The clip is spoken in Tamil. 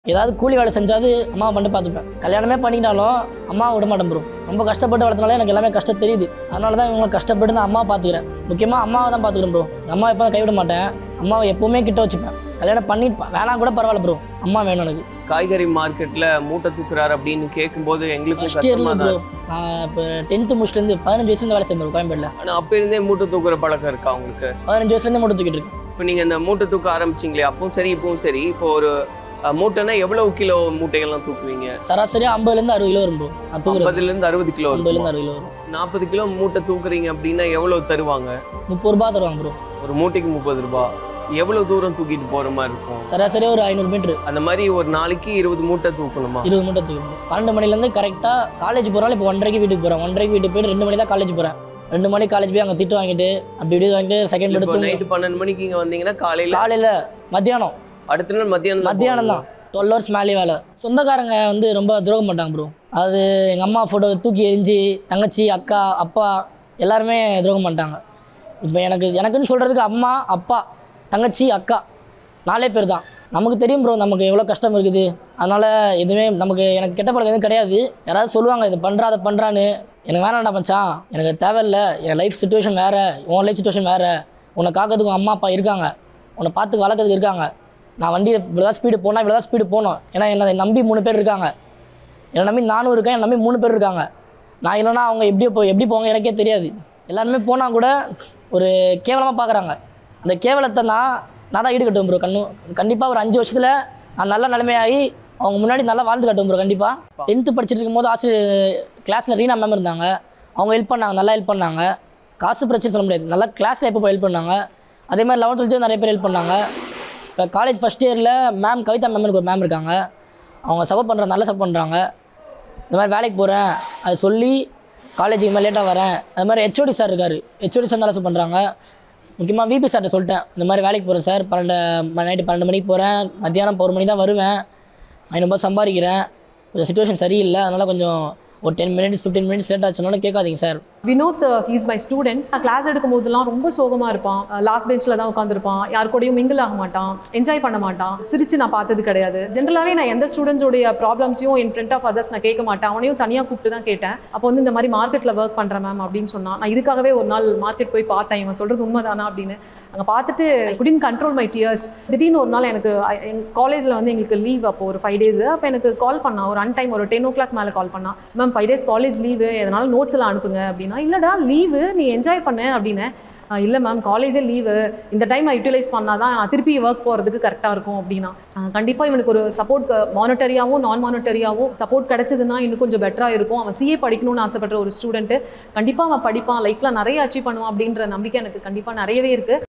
ஏதாவது கூலி வேலை செஞ்சாது அம்மா பண்ணிட்டு பார்த்துப்பேன் கல்யாணமே பண்ணிக்கிட்டாலும் அம்மா விட மாட்டேன் ப்ரோ ரொம்ப கஷ்டப்பட்டு வளர்த்தனால எனக்கு எல்லாமே கஷ்டம் தெரியுது அதனால தான் இவங்களை கஷ்டப்பட்டு நான் அம்மா பார்த்துக்கிறேன் முக்கியமாக அம்மாவை தான் பார்த்துக்கிறேன் ப்ரோ அம்மா எப்போ கைவிட மாட்டேன் அம்மாவை எப்போவுமே கிட்ட வச்சுப்பேன் கல்யாணம் பண்ணிட்டு வேணாம் கூட பரவாயில்ல ப்ரோ அம்மா வேணும் எனக்கு காய்கறி மார்க்கெட்ல மூட்டை தூக்குறாரு அப்படின்னு கேட்கும்போது எங்களுக்கும் ஃபஸ்ட் இயரில் கஷ்டமா ப்ரோ தான் இருக்கு. நான் இப்போ டென்த்து முடிச்சுலேருந்து பதினஞ்சு வயசுலேருந்து வேலை செய்யணும் கோயம்பேட்டில் ஆனா அப்ப இருந்தே மூட்டை தூக்குற பழக்கம் இருக்கா உங்களுக்கு பதினஞ்சு வயசுலேருந்து மட்டும் தூக்கிட்டு இருக்கேன் இப்போ நீங்க இந்த மூட்டை தூக்க ஆரம்பிச்சிங்களே அப்பவும் சரி இப்பவும் சரி இப்போ ஒரு அஹ், மூட்டைனா எவ்வளவு கிலோ மூட்டைகள்லாம் தூக்குவீங்க சராசரியாக ஐம்பதுலேருந்து அறுபது கிலோ வரும் ப்ரோ நான் தூக்குறேன் ஐம்பதுல இருந்து அறுபது கிலோ ஐம்பதுலேருந்து அறுபது கிலோ வரும் நாற்பது கிலோ மூட்டை தூக்குறீங்க அப்படின்னா எவ்வளவு தருவாங்க முப்பது ரூபா தருவாங்க ப்ரோ ஒரு மூட்டைக்கு முப்பது ரூபாய் எவ்வளவு தூரம் தூக்கிட்டு போற மாதிரி இருக்கும் சராசரியாக ஒரு ஐநூறு மீட்ரு அந்த மாதிரி ஒரு நாளைக்கு இருபது மூட்டை தூக்கணுமா இருபது மூட்டை தூக்கணும் பன்னெண்டு மணிலேருந்து கரெக்டாக காலேஜ் போகிறோம் இப்போ ஒன்றரைக்கு வீட்டுக்கு போகிறேன் ஒன்றரைக்கு வீட்டுக்கு போயிட்டு ரெண்டு மணி தான் காலேஜ் போகிறேன் ரெண்டு மணி காலேஜ் போய் அங்கே திட்டு வாங்கிட்டு அப்படி இப்படி வாங்கிட்டு செகண்ட் இப்போ எடுத்து நைட்டு பன்னெண்டு மணிக்கு இங்க வந்தீங்கன்னா காலையில காலையில் மத்தியானம் அடுத்த நாள் மத்தியானம் தான் மத்தியானம் தான் டுவெல் ஹவர்ஸ் மேலே வேலை சொந்தக்காரங்க வந்து ரொம்ப துரோகம் மாட்டாங்க ப்ரோ அது எங்கள் அம்மா ஃபோட்டோ தூக்கி எரிஞ்சு தங்கச்சி அக்கா அப்பா எல்லாருமே துரோகம் பண்ணிட்டாங்க இப்போ எனக்கு எனக்குன்னு சொல்கிறதுக்கு அம்மா அப்பா தங்கச்சி அக்கா நாலே பேர் தான் நமக்கு தெரியும் ப்ரோ நமக்கு எவ்வளோ கஷ்டம் இருக்குது அதனால் எதுவுமே நமக்கு எனக்கு கெட்ட பழக்கம் எதுவும் கிடையாது யாராவது சொல்லுவாங்க இது பண்ணுறா அதை பண்ணுறான்னு எனக்கு வேணாம்டா மச்சான் எனக்கு தேவையில்ல என் லைஃப் சுச்சுவேஷன் வேறு உன் லைஃப் சுச்சுவேஷன் வேறு உன்னை காக்கிறதுக்கு உன் அம்மா அப்பா இருக்காங்க உன்னை பார்த்து வளர்க்கறதுக்கு இருக்காங்க நான் வண்டி இவ்வளோதான் ஸ்பீடு போனால் இவ்வளோதான் ஸ்பீடு போகணும் ஏன்னா என்னை நம்பி மூணு பேர் இருக்காங்க என்னை நம்பி நானும் இருக்கேன் என்னை நம்பி மூணு பேர் இருக்காங்க நான் இல்லைன்னா அவங்க எப்படி போ எப்படி போவாங்க எனக்கே தெரியாது எல்லாருமே போனால் கூட ஒரு கேவலமாக பார்க்குறாங்க அந்த கேவலத்தை நான் நான் தான் ஈடுகட்டுவேன் ப்ரோ கண்ணு கண்டிப்பாக ஒரு அஞ்சு வருஷத்தில் நான் நல்ல நிலைமையாகி அவங்க முன்னாடி நல்லா வாழ்ந்து காட்டுவேன் ப்ரோ கண்டிப்பாக டென்த்து படிச்சுட்டு இருக்கும்போது ஆசிரியர் கிளாஸில் ரீனா மேம் இருந்தாங்க அவங்க ஹெல்ப் பண்ணாங்க நல்லா ஹெல்ப் பண்ணாங்க காசு பிரச்சனை சொல்ல முடியாது நல்லா கிளாஸில் எப்போ ஹெல்ப் பண்ணாங்க அதே மாதிரி லெவன்த் டுவெல்த்து நிறைய பேர் ஹெல்ப் பண்ணாங்க இப்போ காலேஜ் ஃபஸ்ட் இயரில் மேம் கவிதா மேம்னு ஒரு மேம் இருக்காங்க அவங்க சப்போர்ட் பண்ணுறாங்க நல்லா சப்போர்ட் பண்ணுறாங்க இந்த மாதிரி வேலைக்கு போகிறேன் அது சொல்லி காலேஜுக்கு மேலே லேட்டாக வரேன் அது மாதிரி ஹெச்ஓடி சார் இருக்கார் ஹெச்ஓடி சார் நல்லா பண்ணுறாங்க முக்கியமாக விபி சார்கிட்ட சொல்லிட்டேன் இந்த மாதிரி வேலைக்கு போகிறேன் சார் பன்னெண்டு நைட்டு பன்னெண்டு மணிக்கு போகிறேன் மத்தியானம் ஒரு மணி தான் வருவேன் ஐநூறுபா சம்பாதிக்கிறேன் கொஞ்சம் சுச்சுவேஷன் சரியில்லை அதனால் கொஞ்சம் ஒரு ten minutes fifteen minutes late ஆச்சுனாலும் கேட்காதீங்க sir Vinod he's my student நான் கிளாஸ் எடுக்கும் போதெல்லாம் ரொம்ப சோகமாக இருப்பான் லாஸ்ட் பெஞ்சில் தான் உட்காந்துருப்பான் யார் கூடயும் மிங்கிள் ஆக மாட்டான் என்ஜாய் பண்ண மாட்டான் சிரிச்சு நான் பார்த்தது கிடையாது ஜென்ரலாகவே நான் எந்த ஸ்டூடெண்ட்ஸோடைய ப்ராப்ளம்ஸையும் இன் ஃப்ரண்ட் ஆஃப் அதர்ஸ் நான் கேட்க மாட்டேன் அவனையும் தனியாக கூப்பிட்டு தான் கேட்டேன் அப்போ வந்து இந்த மாதிரி மார்க்கெட்டில் ஒர்க் பண்ணுறேன் மேம் அப்படின்னு சொன்னான் நான் இதுக்காகவே ஒரு நாள் மார்க்கெட் போய் பார்த்தேன் இவன் சொல்கிறது உண்மைதானா அப்படின்னு அங்கே பார்த்துட்டு குடின் கண்ட்ரோல் மை டியர்ஸ் திடீர்னு ஒரு நாள் எனக்கு எங்கள் காலேஜில் வந்து எங்களுக்கு லீவ் அப்போ ஒரு ஃபைவ் டேஸ் அப்போ எனக்கு கால் பண்ணான் ஒரு அன்டைம் ஒரு டென் ஓ கிளாக் மேலே கால் பண்ணான் ma'am five days college leave எதனால நோட்ஸ் எல்லாம் அனுப்புங்க அப்படின்னா இல்லைடா லீவு நீ என்ஜாய் பண்ணு அப்படின்னு இல்லை மேம் காலேஜே லீவு இந்த டைம் நான் யூட்டிலைஸ் பண்ணால் தான் திருப்பி ஒர்க் போகிறதுக்கு கரெக்டாக இருக்கும் அப்படின்னா கண்டிப்பாக இவனுக்கு ஒரு சப்போர்ட் மானிட்டரியாகவும் நான் மானிட்டரியாகவும் சப்போர்ட் கிடைச்சதுன்னா இன்னும் கொஞ்சம் பெட்டராக இருக்கும் அவன் சிஏ படிக்கணும்னு ஆசைப்படுற ஒரு ஸ்டூடெண்ட்டு கண்டிப்பாக அவன் படிப்பான் லைஃப்பில் நிறைய அச்சீவ் பண்ணுவான் அப்படின்ற நம்பிக்கை எனக்கு கண்டிப்பாக நிறையவே இருக்குது